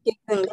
கேக்குதுங்களா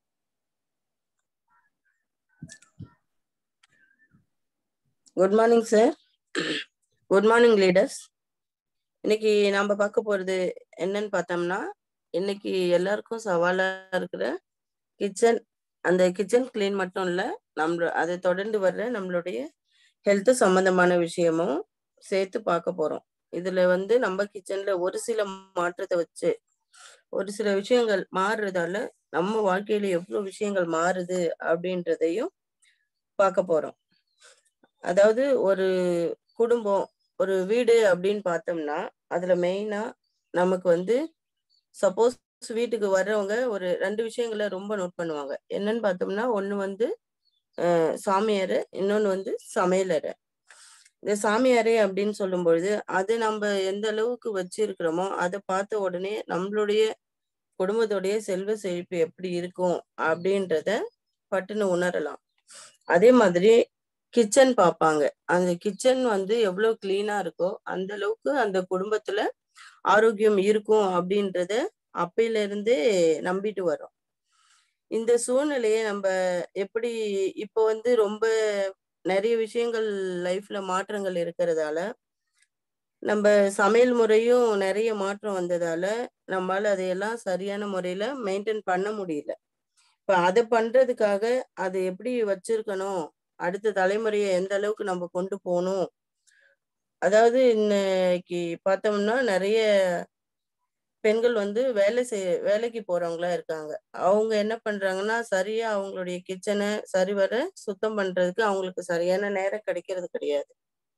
good morning sir good morning leaders இன்னைக்கு நாம பார்க்க போறது என்னன்னு பார்த்தோம்னா இன்னைக்கு எல்லாருக்கும் சவாலா இருக்கிற கிச்சன் அந்த கிச்சன் கிளீன் மட்டும் இல்ல நம்ம அதை தொடர்ந்து வர்ற நம்மளுடைய ஹெல்த் சம்பந்தமான விஷயமும் சேர்த்து பார்க்க போறோம் இதுல வந்து நம்ம கிச்சன்ல ஒரு சில மாற்றத்தை வச்சு ஒரு சில விஷயங்கள் மாறுறதால நம்ம வாழ்க்கையில எவ்வளவு விஷயங்கள் மாறுது அப்படின்றதையும் பார்க்க போறோம் அதாவது ஒரு குடும்பம் ஒரு வீடு அப்படின்னு பார்த்தோம்னா அதுல மெயினா நமக்கு வந்து சப்போஸ் வீட்டுக்கு வர்றவங்க ஒரு ரெண்டு விஷயங்களை ரொம்ப நோட் பண்ணுவாங்க என்னன்னு பார்த்தோம்னா ஒண்ணு வந்து சாமியாரு இன்னொன்னு வந்து சமையலறை இந்த சாமியாரே அப்படின்னு சொல்லும் பொழுது அது நம்ம எந்த அளவுக்கு வச்சிருக்கிறோமோ அதை பார்த்த உடனே நம்மளுடைய குடும்பத்துடைய செல்வ செழிப்பு எப்படி இருக்கும் அப்படின்றத பட்டுன்னு உணரலாம் அதே மாதிரி கிச்சன் பார்ப்பாங்க அந்த கிச்சன் வந்து எவ்வளவு கிளீனா இருக்கோ அந்த அளவுக்கு அந்த குடும்பத்துல ஆரோக்கியம் இருக்கும் அப்படின்றத அப்பையில இருந்தே நம்பிட்டு வரோம் இந்த சூழ்நிலையை நம்ம எப்படி இப்போ வந்து ரொம்ப நிறைய விஷயங்கள் லைஃப்ல மாற்றங்கள் இருக்கிறதால நம்ம சமையல் முறையும் நிறைய மாற்றம் வந்ததால நம்மளால அதையெல்லாம் சரியான முறையில மெயின்டைன் பண்ண முடியல இப்ப அதை பண்றதுக்காக அதை எப்படி வச்சிருக்கணும் அடுத்த தலைமுறையை எந்த அளவுக்கு நம்ம கொண்டு போகணும் அதாவது இன்னைக்கு பார்த்தோம்னா நிறைய பெண்கள் வந்து வேலை செய் வேலைக்கு போறவங்களா இருக்காங்க அவங்க என்ன பண்றாங்கன்னா சரியா அவங்களுடைய கிச்சனை சரிவர சுத்தம் பண்றதுக்கு அவங்களுக்கு சரியான நேரம் கிடைக்கிறது கிடையாது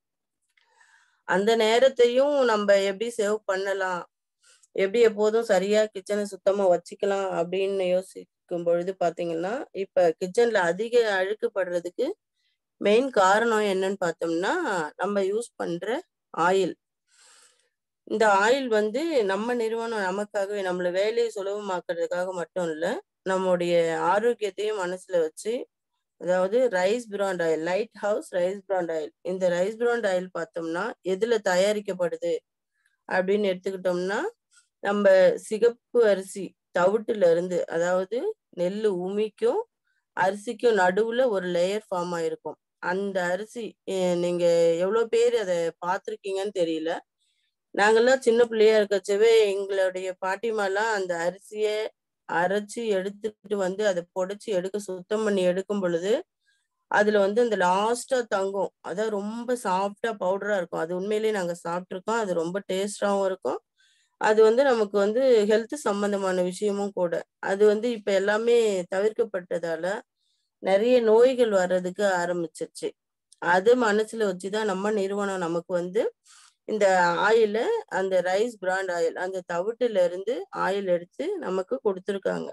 அந்த நேரத்தையும் நம்ம எப்படி சேவ் பண்ணலாம் எப்படி எப்போதும் சரியா கிச்சனை சுத்தமா வச்சுக்கலாம் அப்படின்னு யோசிக்கும் பொழுது பாத்தீங்கன்னா இப்ப கிச்சன்ல அதிக அழுக்குப்படுறதுக்கு மெயின் காரணம் என்னன்னு பார்த்தோம்னா நம்ம யூஸ் பண்ற ஆயில் இந்த ஆயில் வந்து நம்ம நிறுவனம் நமக்காகவே நம்மள வேலையை சுலபமாக்குறதுக்காக மட்டும் இல்ல நம்முடைய ஆரோக்கியத்தையும் மனசுல வச்சு அதாவது rice bran oil light house rice bran oil இந்த ரைஸ் பிராண்ட் ஆயில் பார்த்தோம்னா எதுல தயாரிக்கப்படுது அப்படின்னு எடுத்துக்கிட்டோம்னா நம்ம சிகப்பு அரிசி தவிட்டுல இருந்து அதாவது நெல் உமிக்கும் அரிசிக்கும் நடுவுல ஒரு லேயர் ஃபார்ம் ஆயிருக்கும் அந்த அரிசி நீங்க எவ்வளவு பேர் அதை பார்த்துருக்கீங்கன்னு தெரியல நாங்கெல்லாம் சின்ன பிள்ளையா இருக்கச்சவே எங்களுடைய பாட்டிமாலாம் அந்த அரிசிய அரைச்சி எடுத்துட்டு வந்து அதை பொடைச்சு எடுக்க சுத்தம் பண்ணி எடுக்கும் பொழுது அதுல வந்து அந்த லாஸ்டா தங்கும் அதான் ரொம்ப சாஃப்டா பவுடரா இருக்கும் அது உண்மையிலேயே நாங்க சாப்பிட்ருக்கோம் அது ரொம்ப டேஸ்டாவும் இருக்கும் அது வந்து நமக்கு வந்து ஹெல்த் சம்பந்தமான விஷயமும் கூட அது வந்து இப்ப எல்லாமே தவிர்க்கப்பட்டதால நிறைய நோய்கள் வர்றதுக்கு ஆரம்பிச்சிருச்சு அது மனசுல வச்சுதான் நம்ம நிறுவனம் நமக்கு வந்து இந்த ஆயில அந்த ரைஸ் பிராண்ட் ஆயில் அந்த தவிட்டுல இருந்து ஆயில் எடுத்து நமக்கு கொடுத்துருக்காங்க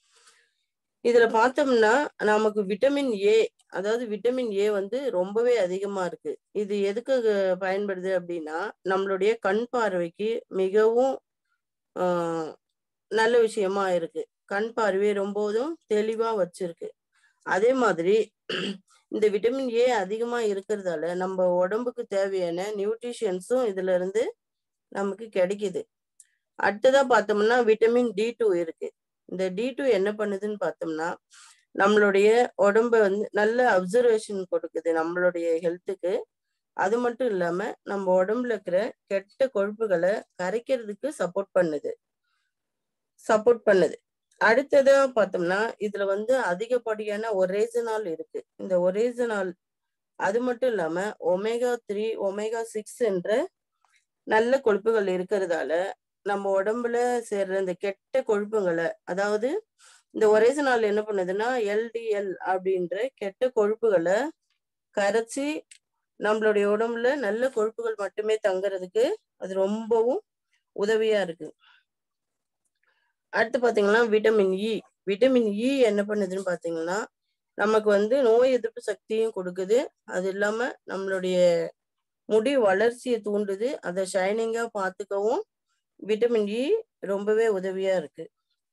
இதுல பார்த்தோம்னா நமக்கு விட்டமின் ஏ அதாவது விட்டமின் ஏ வந்து ரொம்பவே அதிகமா இருக்கு இது எதுக்கு பயன்படுது அப்படின்னா நம்மளுடைய கண் பார்வைக்கு மிகவும் ஆஹ் நல்ல விஷயமா இருக்கு கண் பார்வையை ரொம்பவும் தெளிவா வச்சிருக்கு அதே மாதிரி இந்த விட்டமின் ஏ அதிகமா இருக்கிறதால நம்ம உடம்புக்கு தேவையான நியூட்ரிஷன்ஸும் இதுல இருந்து நமக்கு கிடைக்குது அடுத்ததா பார்த்தோம்னா விட்டமின் டி டூ இருக்கு இந்த டி டூ என்ன பண்ணுதுன்னு பார்த்தோம்னா நம்மளுடைய உடம்ப வந்து நல்ல அப்சர்வேஷன் கொடுக்குது நம்மளுடைய ஹெல்த்துக்கு அது மட்டும் இல்லாம நம்ம உடம்புல இருக்கிற கெட்ட கொழுப்புகளை கரைக்கிறதுக்கு சப்போர்ட் பண்ணுது சப்போர்ட் பண்ணுது அடுத்ததா பார்த்தோம்னா இதுல வந்து அதிகப்படியான ஒரேசனால் இருக்கு இந்த ஒரேசனால் அது மட்டும் இல்லாம ஒமேகா த்ரீ ஒமேகா சிக்ஸ் என்ற நல்ல கொழுப்புகள் இருக்கிறதால நம்ம உடம்புல சேர்ற இந்த கெட்ட கொழுப்புங்களை அதாவது இந்த ஒரேசனால் என்ன பண்ணுதுன்னா எல்டிஎல் அப்படின்ற கெட்ட கொழுப்புகளை கரைச்சி நம்மளுடைய உடம்புல நல்ல கொழுப்புகள் மட்டுமே தங்குறதுக்கு அது ரொம்பவும் உதவியா இருக்கு அடுத்து பாத்தீங்கன்னா விட்டமின் இ விட்டமின் இ என்ன பண்ணுதுன்னு பாத்தீங்கன்னா நமக்கு வந்து நோய் எதிர்ப்பு சக்தியும் கொடுக்குது அது இல்லாம நம்மளுடைய முடி வளர்ச்சியை தூண்டுது அதை ஷைனிங்கா பார்த்துக்கவும் விட்டமின் இ ரொம்பவே உதவியா இருக்கு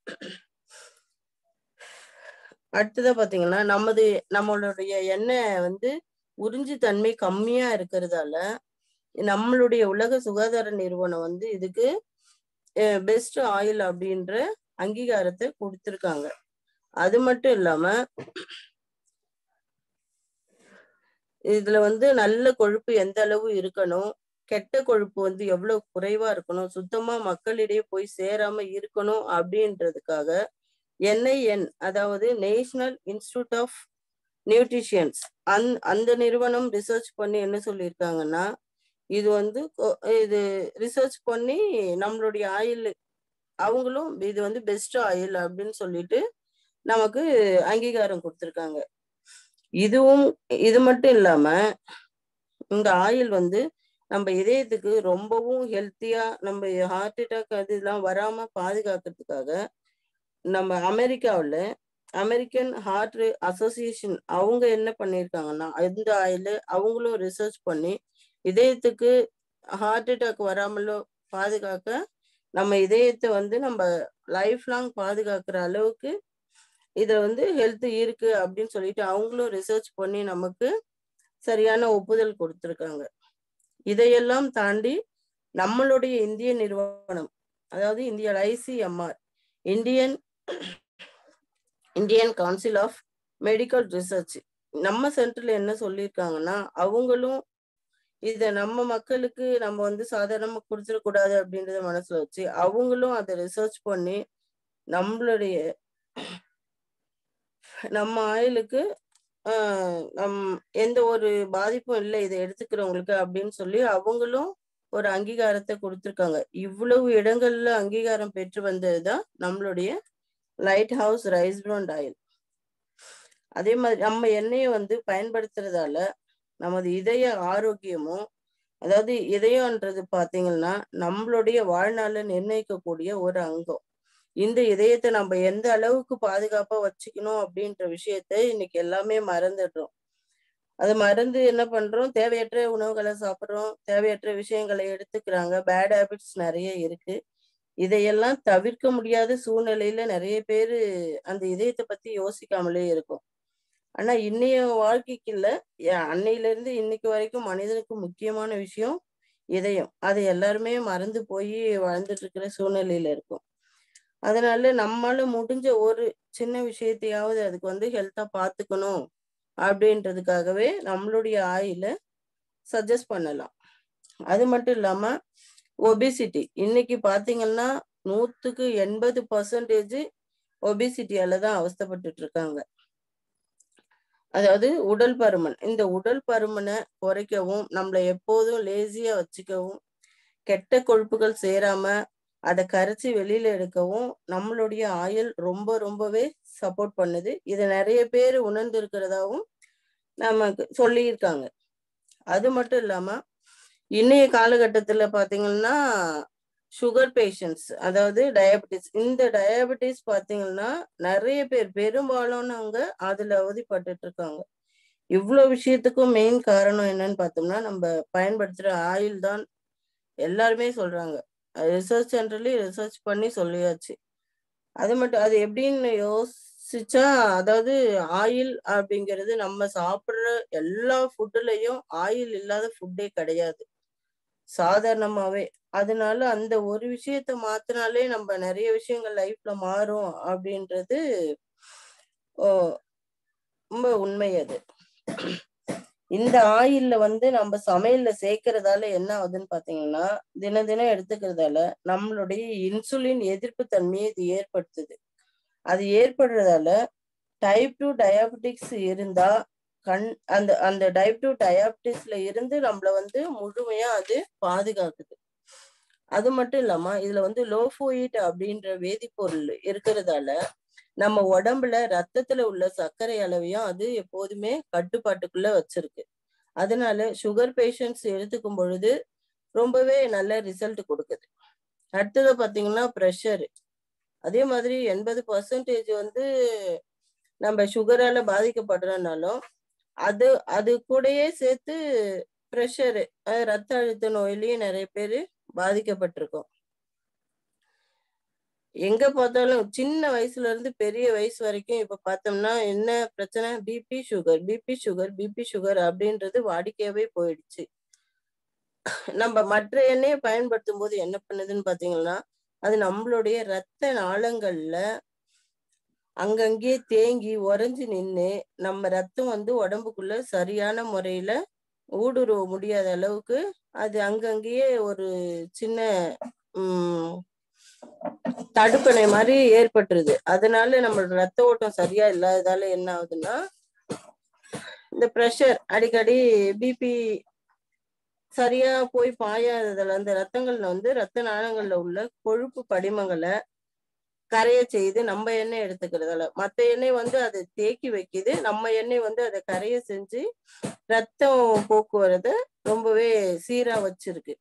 அடுத்ததா பாத்தீங்கன்னா நமது நம்மளுடைய எண்ணெய் வந்து உறிஞ்சி தன்மை கம்மியா இருக்கிறதால நம்மளுடைய உலக சுகாதார நிறுவனம் வந்து இதுக்கு பெஸ்ட் ஆயில் அப்படின்ற அங்கீகாரத்தை கொடுத்திருக்காங்க அது மட்டும் இல்லாம இதுல வந்து நல்ல கொழுப்பு எந்த அளவு இருக்கணும் கெட்ட கொழுப்பு வந்து எவ்வளவு குறைவா இருக்கணும் சுத்தமா மக்களிடையே போய் சேராம இருக்கணும் அப்படின்றதுக்காக என்ஐஎன் அதாவது நேஷனல் இன்ஸ்டிடியூட் ஆஃப் நியூட்ரிஷியன்ஸ் அந் அந்த நிறுவனம் ரிசர்ச் பண்ணி என்ன சொல்லியிருக்காங்கன்னா இது வந்து கொ- இது ரிசர்ச் பண்ணி நம்மளுடைய ஆயில் அவங்களும் இது வந்து பெஸ்ட் ஆயில் அப்படின்னு சொல்லிட்டு நமக்கு அங்கீகாரம் கொடுத்திருக்காங்க இதுவும் இது மட்டும் இல்லாம இந்த ஆயில் வந்து நம்ம இதயத்துக்கு ரொம்பவும் ஹெல்த்தியா நம்ம ஹார்ட் அட்டாக் அது இதெல்லாம் வராம பாதுகாக்கிறதுக்காக நம்ம அமெரிக்காவுல அமெரிக்கன் ஹார்ட் அசோசியேஷன் அவங்க என்ன பண்ணியிருக்காங்கன்னா இந்த ஆயில் அவங்களும் ரிசர்ச் பண்ணி இதயத்துக்கு ஹார்ட் அட்டாக் வராமலோ பாதுகாக்க நம்ம இதயத்தை வந்து நம்ம லைஃப் லாங் பாதுகாக்கிற அளவுக்கு இதுல வந்து ஹெல்த் இருக்கு அப்படின்னு சொல்லிட்டு அவங்களும் ரிசர்ச் பண்ணி நமக்கு சரியான ஒப்புதல் கொடுத்திருக்காங்க இதையெல்லாம் தாண்டி நம்மளுடைய இந்திய நிறுவனம் அதாவது இந்திய ICMR Indian Indian council of medical research நம்ம சென்டர்ல என்ன சொல்லியிருக்காங்கன்னா அவங்களும் இத நம்ம மக்களுக்கு நம்ம வந்து சாதாரணமா கொடுத்துடக்கூடாது அப்படின்றத மனசுல வச்சு அவங்களும் அதை ரிசர்ச் பண்ணி நம்மளுடைய நம்ம ஆயிலுக்கு ஆஹ் நம் எந்த ஒரு பாதிப்பும் இல்லை இதை எடுத்துக்கிறவங்களுக்கு அப்படின்னு சொல்லி அவங்களும் ஒரு அங்கீகாரத்தை கொடுத்திருக்காங்க இவ்வளவு இடங்கள்ல அங்கீகாரம் பெற்று வந்ததுதான் நம்மளுடைய light house rice bran oil அதே மாதிரி நம்ம எண்ணெயை வந்து பயன்படுத்துறதால நமது இதய ஆரோக்கியமும் அதாவது இதயம்ன்றது பாத்தீங்கன்னா நம்மளுடைய வாழ்நாளை நிர்ணயிக்கக்கூடிய ஒரு அங்கம் இந்த இதயத்தை நம்ம எந்த அளவுக்கு பாதுகாப்பா வச்சுக்கணும் அப்படின்ற விஷயத்த இன்னைக்கு எல்லாமே மறந்துடுறோம் அது மறந்து என்ன பண்றோம் தேவையற்ற உணவுகளை சாப்பிடுறோம் தேவையற்ற விஷயங்களை எடுத்துக்கிறாங்க பேட் ஹேபிட்ஸ் நிறைய இருக்கு இதையெல்லாம் தவிர்க்க முடியாத சூழ்நிலையில நிறைய பேரு அந்த இதயத்தை பத்தி யோசிக்காமலே இருக்கும் ஆனா இன்னைய வாழ்க்கைக்கு இல்ல ஏ- அன்னையில இருந்து இன்னைக்கு வரைக்கும் மனிதனுக்கு முக்கியமான விஷயம் இதயம் அதை எல்லாருமே மறந்து போய் வாழ்ந்துட்டு இருக்கிற சூழ்நிலையில இருக்கும் அதனால நம்மால முடிஞ்ச ஒரு சின்ன விஷயத்தையாவது அதுக்கு வந்து ஹெல்த்தா பாத்துக்கணும் அப்படின்றதுக்காகவே நம்மளுடைய ஆயில சஜஸ்ட் பண்ணலாம் அது மட்டும் இல்லாம ஒபிசிட்டி இன்னைக்கு பாத்தீங்கன்னா நூத்துக்கு எண்பது பர்சன்டேஜ் ஒபிசிட்டியால தான் அவஸ்தைப்பட்டுட்டு இருக்காங்க அதாவது உடல் பருமன் இந்த உடல் பருமனை குறைக்கவும் நம்மளை எப்போதும் லேசியா வச்சுக்கவும் கெட்ட கொழுப்புகள் சேராம அதை கரைச்சி வெளியில எடுக்கவும் நம்மளுடைய ஆயில் ரொம்ப ரொம்பவே சப்போர்ட் பண்ணுது இதை நிறைய பேர் உணர்ந்து இருக்கிறதாவும் நமக்கு சொல்லியிருக்காங்க அது மட்டும் இல்லாம இன்னைய காலகட்டத்துல பாத்தீங்கன்னா சுகர் பேஷண்ட்ஸ் அதாவது டயபெட்டிஸ் இந்த டயபெட்டிஸ் பாத்தீங்கன்னா நிறைய பேர் பெரும்பாலானவங்க அதுல அவதிப்பட்டுட்டு இருக்காங்க இவ்வளவு விஷயத்துக்கும் மெயின் காரணம் என்னன்னு பார்த்தோம்னா நம்ம பயன்படுத்துற ஆயில் தான் எல்லாருமே சொல்றாங்க ரிசர்ச் சென்டர்லயும் ரிசர்ச் பண்ணி சொல்லியாச்சு அது மட்டும் அது எப்படின்னு யோசிச்சா அதாவது ஆயில் அப்படிங்கிறது நம்ம சாப்பிடுற எல்லா ஃபுட்டுலயும் ஆயில் இல்லாத ஃபுட்டே கிடையாது சாதாரணமாவே அதனால அந்த ஒரு விஷயத்த மாத்தினாலே நம்ம நிறைய விஷயங்கள் லைஃப்ல மாறும் அப்படின்றது ஓ, ரொம்ப உண்மை அது இந்த ஆயில்ல வந்து நம்ம சமையல்ல சேர்க்கறதால என்ன ஆகுதுன்னு பாத்தீங்கன்னா தினம் தினம் எடுத்துக்கிறதால நம்மளுடைய இன்சுலின் எதிர்ப்பு தன்மையை இது ஏற்படுத்துது அது ஏற்படுறதால டைப் டூ டயாபெட்டிக்ஸ் இருந்தா கண் அந்த அந்த டைப் டூ டயாபெட்டிஸ்ல இருந்து நம்மள வந்து முழுமையா அது பாதுகாக்குது அது மட்டும் இல்லாம இதுல வந்து லோஃபோயிட் அப்படின்ற வேதிப்பொருள் இருக்கிறதால நம்ம உடம்புல ரத்தத்துல உள்ள சர்க்கரை அளவையும் அது எப்போதுமே கட்டுப்பாட்டுக்குள்ள வச்சிருக்கு அதனால சுகர் பேஷண்ட்ஸ் எடுத்துக்கும் பொழுது ரொம்பவே நல்ல ரிசல்ட் கொடுக்குது அடுத்தது பாத்தீங்கன்னா ப்ரெஷர் அதே மாதிரி எண்பது பர்சன்டேஜ் வந்து நம்ம சுகரால பாதிக்கப்படுறனாலும் அது அது கூடயே சேர்த்து ப்ரெஷரு ரத்த அழுத்த நோயிலையும் நிறைய பேர் பாதிக்கப்பட்டிருக்கோம் எங்க பார்த்தாலும் சின்ன வயசுல இருந்து பெரிய வயசு வரைக்கும் இப்ப பார்த்தோம்னா என்ன பிரச்சனை BP sugar BP sugar BP sugar அப்படின்றது வாடிக்கையாவே போயிடுச்சு நம்ம மற்ற எண்ணெயை பயன்படுத்தும் போது என்ன பண்ணுதுன்னு பாத்தீங்கன்னா அது நம்மளுடைய ரத்த நாளங்கள்ல அங்கங்கே தேங்கி உறைஞ்சு நின்று நம்ம ரத்தம் வந்து உடம்புக்குள்ள சரியான முறையில ஊடுருவ முடியாத அளவுக்கு அது அங்கங்கேயே ஒரு சின்ன உம் தடுப்பணை மாதிரி ஏற்பட்டுருது அதனால நம்மளோட ரத்த ஓட்டம் சரியா இல்லாததால என்ன ஆகுதுன்னா இந்த ப்ரெஷர் அடிக்கடி பிபி சரியா போய் பாயாததுல அந்த ரத்தங்கள்ல வந்து ரத்த நாளங்கள்ல உள்ள கொழுப்பு படிமங்களை கரைய செய்து நம்ம எண்ணெய் எடுத்துக்கிறதால மத்த எண்ணெய் வந்து அதை தேக்கி வைக்குது நம்ம எண்ணெய் வந்து அதை கரைய செஞ்சு ரத்தம் போக்குவரத ரொம்பவே சீரா வச்சிருக்கு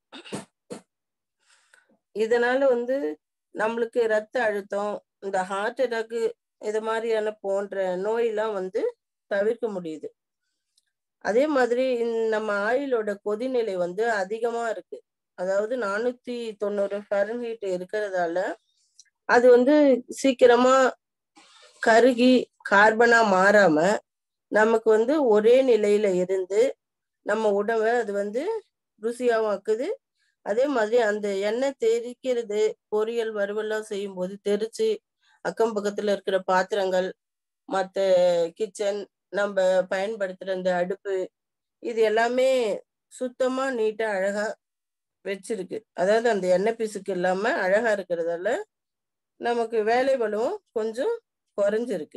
இதனால வந்து நம்மளுக்கு ரத்த அழுத்தம் இந்த ஹார்ட் அட்டாக்கு இது மாதிரியான போன்ற நோயெல்லாம் வந்து தவிர்க்க முடியுது அதே மாதிரி நம்ம ஆயிலோட கொதிநிலை வந்து அதிகமா இருக்கு அதாவது நானூத்தி தொண்ணூறு ஃபரன்ஹீட் இருக்கிறதால அது வந்து சீக்கிரமா கருகி கார்பனா மாறாம நமக்கு வந்து ஒரே நிலையில இருந்து நம்ம உடம்ப அது வந்து ருசியாவும் ஆக்குது அதே மாதிரி அந்த எண்ணெய் தெரிக்கிறது பொரியல் வறுவல்லாம் செய்யும் போது தெரிச்சு அக்கம் பக்கத்துல இருக்கிற பாத்திரங்கள் மற்ற கிச்சன் நம்ம பயன்படுத்துற இந்த அடுப்பு இது எல்லாமே சுத்தமா நீட்டா அழகா வச்சிருக்கு அதாவது அந்த எண்ணெய் பிசுக்கு இல்லாம அழகா இருக்கிறதால நமக்கு வேலை பலுவும் கொஞ்சம் குறைஞ்சிருக்கு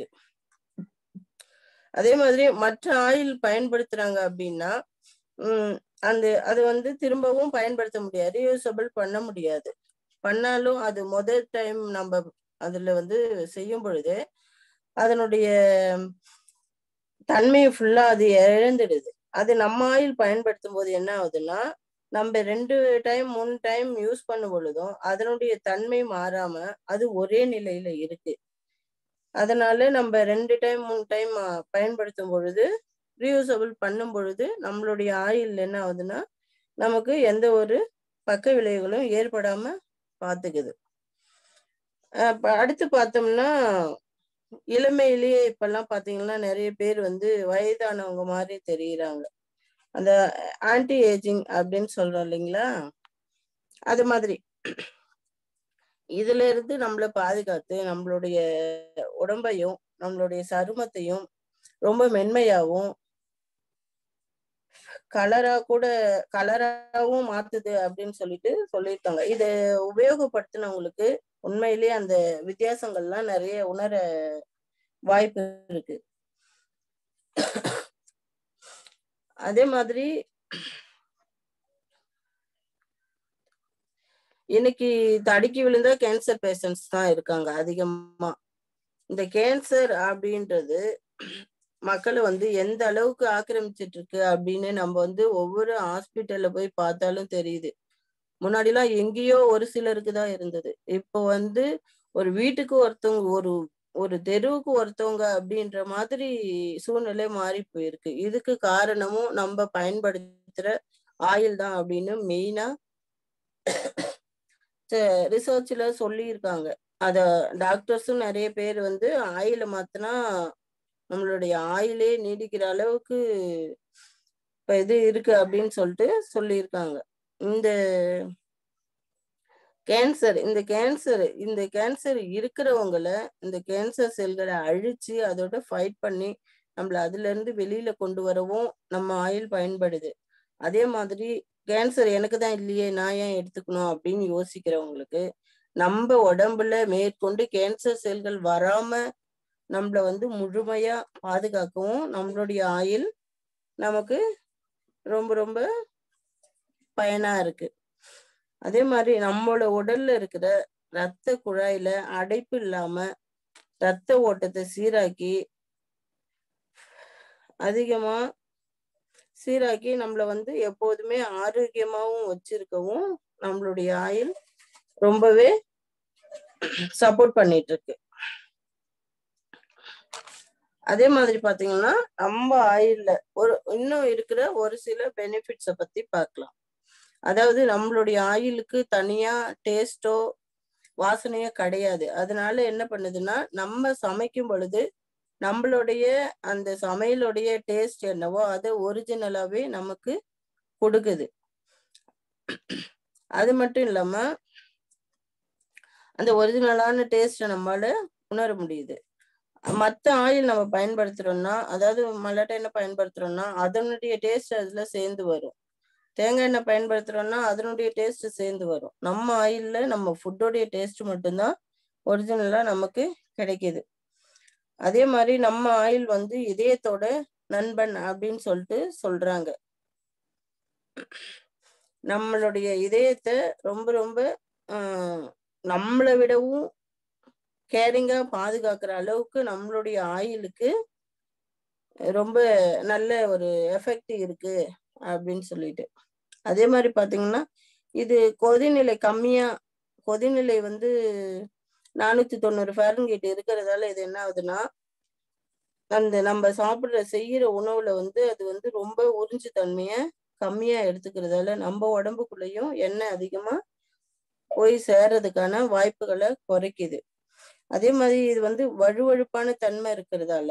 அதே மாதிரி மற்ற ஆயில் பயன்படுத்துறாங்க அப்படின்னா உம் அந்த அது வந்து திரும்பவும் பயன்படுத்த முடியாது ரீயூசபிள் பண்ண முடியாது பண்ணாலும் அது முதல் டைம் நம்ம அதுல வந்து செய்யும் பொழுது அதனுடைய தன்மையை ஃபுல்லா அது இழந்துடுது அது நம்ம ஆயில் பயன்படுத்தும் போது என்ன ஆகுதுன்னா நம்ம ரெண்டு டைம் மூணு டைம் யூஸ் பண்ணும் பொழுதும் அதனுடைய தன்மை மாறாம அது ஒரே நிலையில இருக்கு அதனால நம்ம ரெண்டு டைம் மூணு டைம் பயன்படுத்தும் பொழுது ரீயூசபிள் பண்ணும் பொழுது நம்மளுடைய ஆயில் என்ன ஆகுதுன்னா நமக்கு எந்த ஒரு பக்க விளைவுகளும் ஏற்படாம பார்த்துக்குது அடுத்து பார்த்தோம்னா இளமையிலேயே இப்பெல்லாம் பாத்தீங்கன்னா நிறைய பேர் வந்து வயதானவங்க மாதிரி தெரியுறாங்க அந்த ஆன்டி ஏஜிங் அப்படின்னு சொல்றோம் இல்லைங்களா அது மாதிரி இதுல இருந்து நம்மளை பாதுகாத்து நம்மளுடைய உடம்பையும் நம்மளுடைய சருமத்தையும் ரொம்ப மென்மையாவும் கலரா கூட கலராவும் மாத்துது அப்படின்னு சொல்லிட்டு சொல்லியிருக்காங்க இதை உபயோகப்படுத்தினவங்களுக்கு உண்மையிலேயே அந்த வித்தியாசங்கள்லாம் நிறைய உணர வாய்ப்பு இருக்கு அதே மாதிரி இன்னைக்கு தடுக்கி விழுந்தா கேன்சர் பேஷண்ட்ஸ் தான் இருக்காங்க அதிகமா இந்த கேன்சர் அப்படின்றது மக்களை வந்து எந்த அளவுக்கு ஆக்கிரமிச்சிட்டு இருக்கு அப்படின்னு நம்ம வந்து ஒவ்வொரு ஹாஸ்பிட்டல்ல போய் பார்த்தாலும் தெரியுது முன்னாடிலாம் எங்கேயோ ஒரு சிலருக்கு தான் இருந்தது இப்போ வந்து ஒரு வீட்டுக்கு ஒருத்தவங்க ஒரு ஒரு தெருவுக்கு ஒருத்தவங்க அப்படின்ற மாதிரி சூழ்நிலை மாறி போயிருக்கு இதுக்கு காரணமும் நம்ம பயன்படுத்துற ஆயில் தான் அப்படின்னு மெயினா ரிசர்ச்ல சொல்லியிருக்காங்க அத டாக்டர்ஸும் நிறைய பேர் வந்து ஆயில மாத்தினா நம்மளுடைய ஆயிலே நீடிக்கிற அளவுக்கு இப்ப இது இருக்கு அப்படின்னு சொல்லிட்டு சொல்லியிருக்காங்க இந்த கேன்சர் இந்த கேன்சர் இந்த கேன்சர் இருக்கிறவங்கள இந்த கேன்சர் செல்களை அழிச்சு அதோட ஃபைட் பண்ணி நம்மள அதுல இருந்து வெளியில கொண்டு வரவும் நம்ம ஆயில் பயன்படுது அதே மாதிரி கேன்சர் எனக்கு தான் இல்லையே நான் ஏன் எடுத்துக்கணும் அப்படின்னு யோசிக்கிறவங்களுக்கு நம்ம உடம்புல மேற்கொண்டு கேன்சர் செல்கள் வராம நம்மள வந்து முழுமையா பாதுகாக்கவும் நம்மளுடைய ஆயில் நமக்கு ரொம்ப ரொம்ப பயனா இருக்கு அதே மாதிரி நம்மளோட உடல்ல இருக்கிற ரத்த குழாயில அடைப்பு இல்லாம ரத்த ஓட்டத்தை சீராக்கி அதிகமா சீராக்கி நம்மள வந்து எப்போதுமே ஆரோக்கியமாவும் வச்சிருக்கவும் நம்மளுடைய ஆயில் ரொம்பவே சப்போர்ட் பண்ணிட்டு இருக்கு அதே மாதிரி பாத்தீங்கன்னா நம்ம ஆயில்ல ஒரு இன்னும் இருக்கிற ஒரு சில பெனிஃபிட்ஸ பத்தி பார்க்கலாம் அதாவது நம்மளுடைய ஆயிலுக்கு தனியா டேஸ்டோ வாசனையோ கிடையாது அதனால என்ன பண்ணுதுன்னா நம்ம சமைக்கும் பொழுது நம்மளுடைய அந்த சமையலுடைய டேஸ்ட் என்னவோ அதை ஒரிஜினலாவே நமக்கு கொடுக்குது அது மட்டும் இல்லாம அந்த ஒரிஜினலான டேஸ்ட்டை நம்மளால உணர முடியுது மற்ற ஆயில் நம்ம பயன்படுத்துறோம்னா அதாவது மல்லாட்டை எண்ணெய் பயன்படுத்துறோம்னா அதனுடைய டேஸ்ட் அதுல சேர்ந்து வரும் தேங்காய் எண்ணெய் பயன்படுத்துறோம்னா அதனுடைய டேஸ்ட் சேர்ந்து வரும் நம்ம ஆயில்ல நம்ம ஃபுட்டோடைய டேஸ்ட் மட்டும்தான் ஒரிஜினலா நமக்கு கிடைக்குது அதே மாதிரி நம்ம ஆயில் வந்து இதயத்தோட நண்பன் அப்படின்னு சொல்லிட்டு சொல்றாங்க நம்மளுடைய இதயத்தை ரொம்ப ரொம்ப ஆஹ் நம்மளை விடவும் கேரிங்கா பாதுகாக்கிற அளவுக்கு நம்மளுடைய ஆயிலுக்கு ரொம்ப நல்ல ஒரு எஃபெக்ட் இருக்கு அப்படின்னு சொல்லிட்டு அதே மாதிரி பாத்தீங்கன்னா இது கொதிநிலை கம்மியா கொதிநிலை வந்து நானூத்தி தொண்ணூறு ஃபேரன்ஹீட் இருக்கிறதால இது என்ன ஆகுதுன்னா அந்த நம்ம சாப்பிடுற செய்யற உணவுல வந்து அது வந்து ரொம்ப உறிஞ்சு தன்மைய கம்மியா எடுத்துக்கிறதால நம்ம உடம்புக்குள்ளேயும் எண்ணெய் அதிகமா போய் சேர்றதுக்கான வாய்ப்புகளை குறைக்குது அதே மாதிரி இது வந்து வழுவழுப்பான தன்மை இருக்கிறதால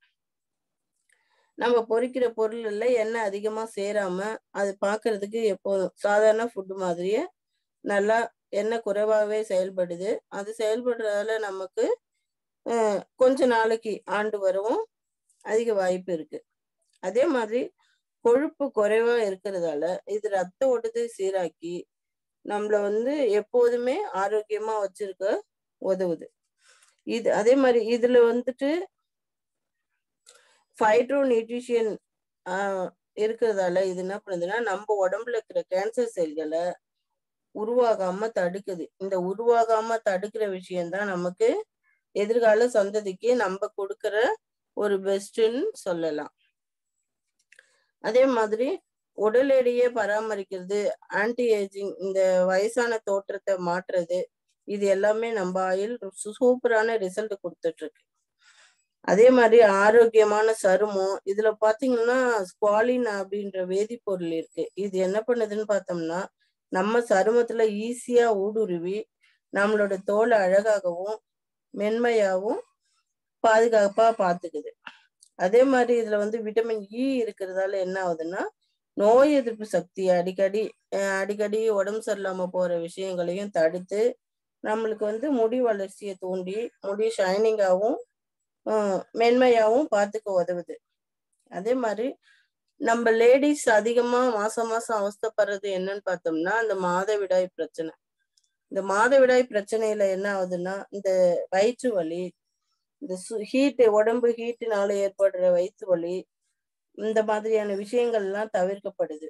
நம்ம பொரிக்கிற பொருள்ல எண்ணெய் அதிகமா சேராம அது பாக்குறதுக்கு எப்போதும் சாதாரண ஃபுட்டு மாதிரியே நல்லா எண்ணெய் குறைவாகவே செயல்படுது அது செயல்படுறதால நமக்கு கொஞ்ச நாளைக்கு ஆண்டு வரவும் அதிக வாய்ப்பு இருக்கு அதே மாதிரி கொழுப்பு குறைவா இருக்கிறதால இது ரத்த ஓட்டத்தை சீராக்கி நம்மள வந்து எப்போதுமே ஆரோக்கியமா வச்சிருக்க உதவுது இது அதே மாதிரி இதுல வந்துட்டு ஃபைட்ரோ நியூட்ரிஷியன் இருக்கிறதால இது என்ன பண்ணுதுன்னா நம்ம உடம்புல இருக்கிற கேன்சர் செல்களை உருவாகாம தடுக்குது இந்த உருவாகாம தடுக்கிற விஷயம்தான் நமக்கு எதிர்கால சந்ததிக்கு நம்ம கொடுக்கிற ஒரு பெஸ்ட்ன்னு சொல்லலாம் அதே மாதிரி உடல் எடையை பராமரிக்கிறது ஆன்டி ஏஜிங் இந்த வயசான தோற்றத்தை மாற்றுறது இது எல்லாமே நம்ம ஆயில் சூப்பரான ரிசல்ட் கொடுத்துட்டு இருக்கு அதே மாதிரி ஆரோக்கியமான சருமம் இதுல பாத்தீங்கன்னா ஸ்குவாலின் அப்படின்ற வேதிப்பொருள் இருக்கு இது என்ன பண்ணுதுன்னு பார்த்தோம்னா நம்ம சருமத்துல ஈஸியா ஊடுருவி நம்மளோட தோலை அழகாகவும் மென்மையாகவும் பாதுகாப்பா பாத்துக்குது அதே மாதிரி இதுல வந்து விட்டமின் இ இருக்கிறதால என்ன ஆகுதுன்னா நோய் எதிர்ப்பு சக்தி அடிக்கடி அடிக்கடி உடம்பு சரியில்லாம போற விஷயங்களையும் தடுத்து நம்மளுக்கு வந்து முடி வளர்ச்சியை தூண்டி முடி ஷைனிங்காகவும் மென்மையாகவும் பார்த்துக்க உதவுது அதே மாதிரி நம்ம லேடிஸ் அதிகமா மாசம் மாசம் அவஸ்தப்படுறது என்னன்னு பார்த்தோம்னா அந்த மாதவிடாய் பிரச்சனை இந்த மாதவிடாய் பிரச்சனையில என்ன ஆகுதுன்னா இந்த வயிற்று வலி இந்த ஹீட்டு உடம்பு ஹீட்டுனால ஏற்படுற வயிற்று வலி இந்த மாதிரியான விஷயங்கள்லாம் தவிர்க்கப்படுது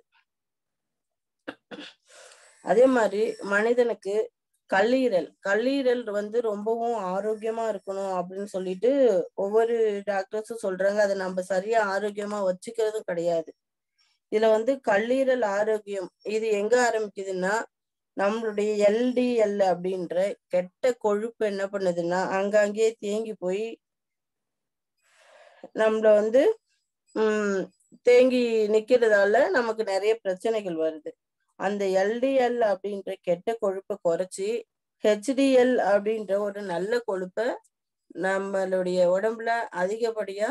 அதே மாதிரி மனிதனுக்கு கல்லீரல் கல்லீரல் வந்து ரொம்பவும் ஆரோக்கியமா இருக்கணும் அப்படின்னு சொல்லிட்டு ஒவ்வொரு டாக்டர்ஸும் சொல்றாங்க அதை நம்ம சரியா ஆரோக்கியமா வச்சுக்கிறதும் கிடையாது இதுல வந்து கல்லீரல் ஆரோக்கியம் இது எங்க ஆரம்பிக்குதுன்னா நம்மளுடைய எல்டிஎல் அப்படின்ற கெட்ட கொழுப்பு என்ன பண்ணுதுன்னா அங்கங்கே தேங்கி போய் நம்மள வந்து உம் தேங்கி நிக்கிறதால நமக்கு நிறைய பிரச்சனைகள் வருது அந்த எல்டிஎல் அப்படின்ற கெட்ட கொழுப்பை குறைச்சி ஹெச்டிஎல் அப்படின்ற ஒரு நல்ல கொழுப்பை நம்மளுடைய உடம்புல அதிகப்படியா